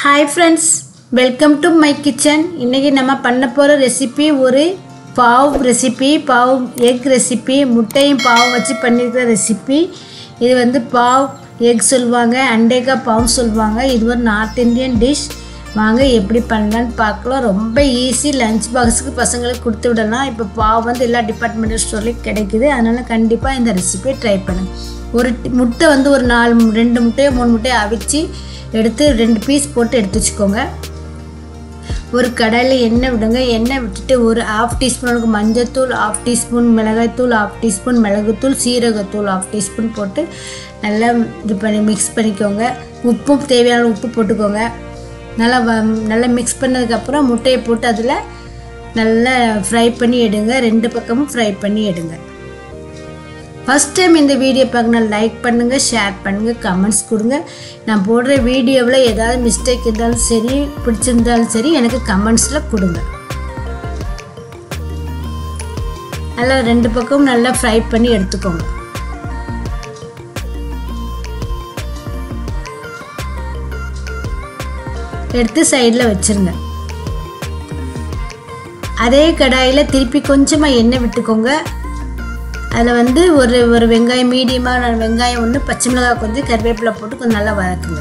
hi friends welcome to my kitchen இன்றைக்கி நம்ம பண்ண போகிற ரெசிபி ஒரு pav recipe pav egg recipe முட்டையும் பாவம் வச்சு பண்ணியிருக்கிற ரெசிபி இது வந்து பாவ் எக் சொல்லுவாங்க அண்டேக்கா பாவ் சொல்லுவாங்க இது ஒரு நார்த் இந்தியன் டிஷ் வாங்க எப்படி பண்ணலான்னு பார்க்கலாம் ரொம்ப ஈஸி லஞ்ச் பாக்ஸுக்கு பசங்களுக்கு கொடுத்து விடலாம் இப்போ பாவ் வந்து எல்லா டிபார்ட்மெண்டல் ஸ்டோர்லேயும் கிடைக்குது அதனால் கண்டிப்பாக இந்த ரெசிபியை ட்ரை பண்ணுங்க ஒரு டி- முட்டை வந்து ஒரு நாலு மு- ரெண்டு முட்டையோ மூணு முட்டையோ அவிச்சு எடுத்து ரெண்டு பீஸ் போட்டு எடுத்து வச்சுக்கோங்க ஒரு கடாயில் எண்ணெய் விடுங்க எண்ணெய் விட்டுட்டு ஒரு ஆஃப் டீஸ்பூனுக்கு மஞ்சத்தூள் ஆஃப் டீஸ்பூன் மிளகாய்த்தூள் ஆஃப் டீஸ்பூன் மிளகுத்தூள் சீரகத்தூள் ஆஃப் டீஸ்பூன் போட்டு நல்லா இது பண்ணி மிக்ஸ் பண்ணிக்கோங்க உப்பும் தேவையான உப்பு போட்டுக்கோங்க நல்லா வ நல்லா மிக்ஸ் பண்ணதுக்கப்புறம் முட்டையை போட்டு அதில் நல்லா ஃப்ரை பண்ணி எடுங்க ரெண்டு பக்கமும் ஃப்ரை பண்ணி எடுங்க ஃபஸ்ட் டைம் இந்த வீடியோ பார்க்கணும் லைக் பண்ணுங்கள் ஷேர் பண்ணுங்கள் கமெண்ட்ஸ் கொடுங்க நான் போடுற வீடியோவில் ஏதாவது மிஸ்டேக் இருந்தாலும் சரி பிடிச்சிருந்தாலும் சரி எனக்கு கமெண்ட்ஸில் கொடுங்க நல்லா ரெண்டு பக்கமும் நல்லா ஃப்ரை பண்ணி எடுத்துக்கோங்க எடுத்து சைடில் வச்சிருங்க அதே கடாயில் திருப்பி கொஞ்சமாக எண்ணெய் விட்டுக்கோங்க அதில் வந்து ஒரு ஒரு வெங்காயம் மீடியமாக வெங்காயம் ஒன்று பச்சை மிளகாய் கொஞ்சம் கருவேப்பிலை போட்டு கொஞ்சம் நல்லா வதக்குங்க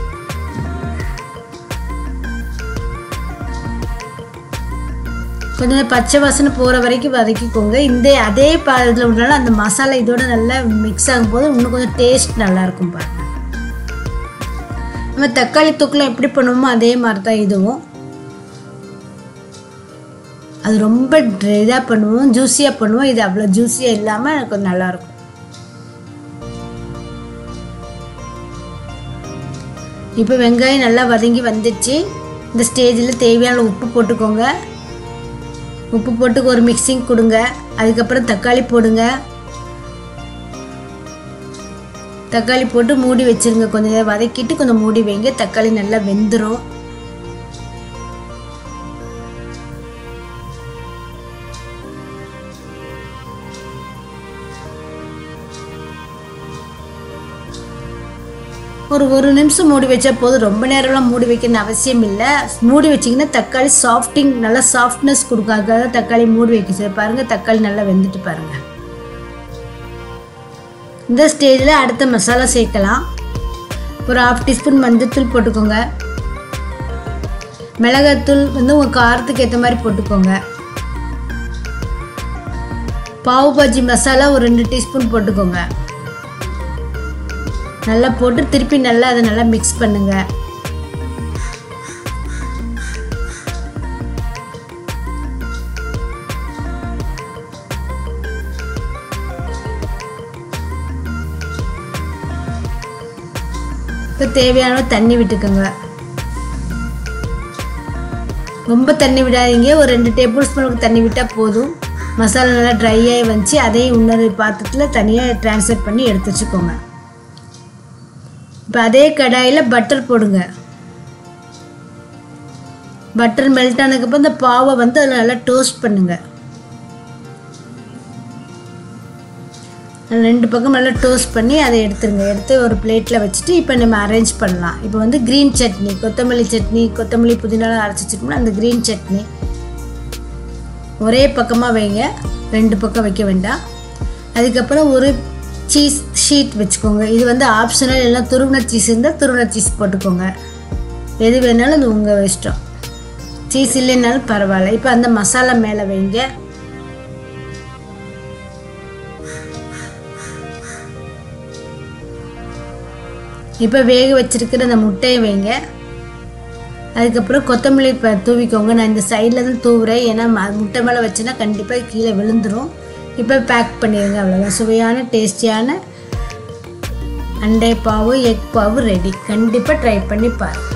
கொஞ்சம் பச்சை வாசனை போகிற வரைக்கும் வதக்கிக்கோங்க இந்த அதே பா இதில் விடனால அந்த மசாலா இதோட நல்லா மிக்ஸ் ஆகும்போது இன்னும் கொஞ்சம் டேஸ்ட் நல்லாயிருக்கும் பாருங்க நம்ம தக்காளி தொக்குலாம் எப்படி பண்ணுவோமோ அதே மாதிரி தான் இதுவும் அது ரொம்ப இதாக பண்ணுவோம் ஜூஸியாக பண்ணுவோம் இது அவ்வளோ ஜூஸியாக இல்லாமல் எனக்கு கொஞ்சம் நல்லாயிருக்கும் இப்போ வெங்காயம் நல்லா வதங்கி வந்துடுச்சு இந்த ஸ்டேஜில் தேவையான உப்பு போட்டுக்கோங்க உப்பு போட்டு ஒரு மிக்சிங் கொடுங்க அதுக்கப்புறம் தக்காளி போடுங்க தக்காளி போட்டு மூடி வச்சிருங்க கொஞ்சம் நேரம் வதக்கிட்டு கொஞ்சம் மூடி வைங்க தக்காளி நல்லா வெந்துடும் ஒரு ஒரு நிமிஷம் மூடி வச்சா போதும் ரொம்ப நேரம்லாம் மூடி வைக்கணும்னு அவசியம் இல்லை மூடி வச்சிங்கன்னா தக்காளி சாஃப்டிங் நல்லா சாஃப்ட்னஸ் கொடுக்கும் அதுக்காக தக்காளி மூடி வைக்க சரி பாருங்கள் தக்காளி நல்லா வெந்துட்டு பாருங்கள் இந்த ஸ்டேஜில் அடுத்த மசாலா சேர்க்கலாம் ஒரு ஹாஃப் டீஸ்பூன் மஞ்சத்தூள் போட்டுக்கோங்க மிளகாத்தூள் வந்து உங்கள் காரத்துக்கு ஏற்ற மாதிரி போட்டுக்கோங்க பாவு பாஜி மசாலா ஒரு ரெண்டு டீஸ்பூன் போட்டுக்கோங்க நல்லா போட்டு திருப்பி நல்லா அதை நல்லா மிக்ஸ் பண்ணுங்க இப்போ தேவையான தண்ணி விட்டுக்கோங்க ரொம்ப தண்ணி விடாதீங்க ஒரு ரெண்டு டேபிள் ஸ்பூனுக்கு தண்ணி விட்டால் போதும் மசாலா நல்லா ட்ரை ஆகி வந்துச்சு அதையும் இன்னொரு பாத்திரத்தில் தனியாக ட்ரான்ஸ்ஃபர் பண்ணி எடுத்து வச்சுக்கோங்க இப்போ அதே கடாயில் பட்டர் போடுங்க பட்டர் மெல்ட் ஆனதுக்கப்புறம் இந்த பாவை வந்து அதில் நல்லா டோஸ்ட் பண்ணுங்க ரெண்டு பக்கம் நல்லா டோஸ்ட் பண்ணி அதை எடுத்துருங்க எடுத்து ஒரு பிளேட்டில் வச்சுட்டு இப்போ நம்ம அரேஞ்ச் பண்ணலாம் இப்போ வந்து க்ரீன் சட்னி கொத்தமல்லி சட்னி கொத்தமல்லி புதினாலாம் அரைச்சி வச்சுக்கோம்னா அந்த க்ரீன் சட்னி ஒரே பக்கமாக வைங்க ரெண்டு பக்கம் வைக்க வேண்டாம் அதுக்கப்புறம் ஒரு சீஸ் ஷீட் வச்சுக்கோங்க இது வந்து ஆப்ஷனல் எல்லாம் துருவின சீஸ் இருந்தால் துருவின சீஸ் போட்டுக்கோங்க எது வேணாலும் அது உங்கள் இஷ்டம் சீஸ் இல்லைனாலும் பரவாயில்ல இப்போ அந்த மசாலா மேலே வைங்க இப்போ வேக வச்சிருக்கிற அந்த முட்டையை வைங்க அதுக்கப்புறம் கொத்தமல்லி ப தூவிக்கோங்க நான் இந்த சைடில் தான் தூவுறேன் ஏன்னா ம- முட்டை மேலே வச்சேன்னா கண்டிப்பாக கீழே விழுந்துரும் இப்போ பேக் பண்ணிடுங்க அவ்வளோதான் சுவையான டேஸ்டியான அண்டை பாவு எக் பாவு ரெடி கண்டிப்பாக ட்ரை பண்ணி பாருங்க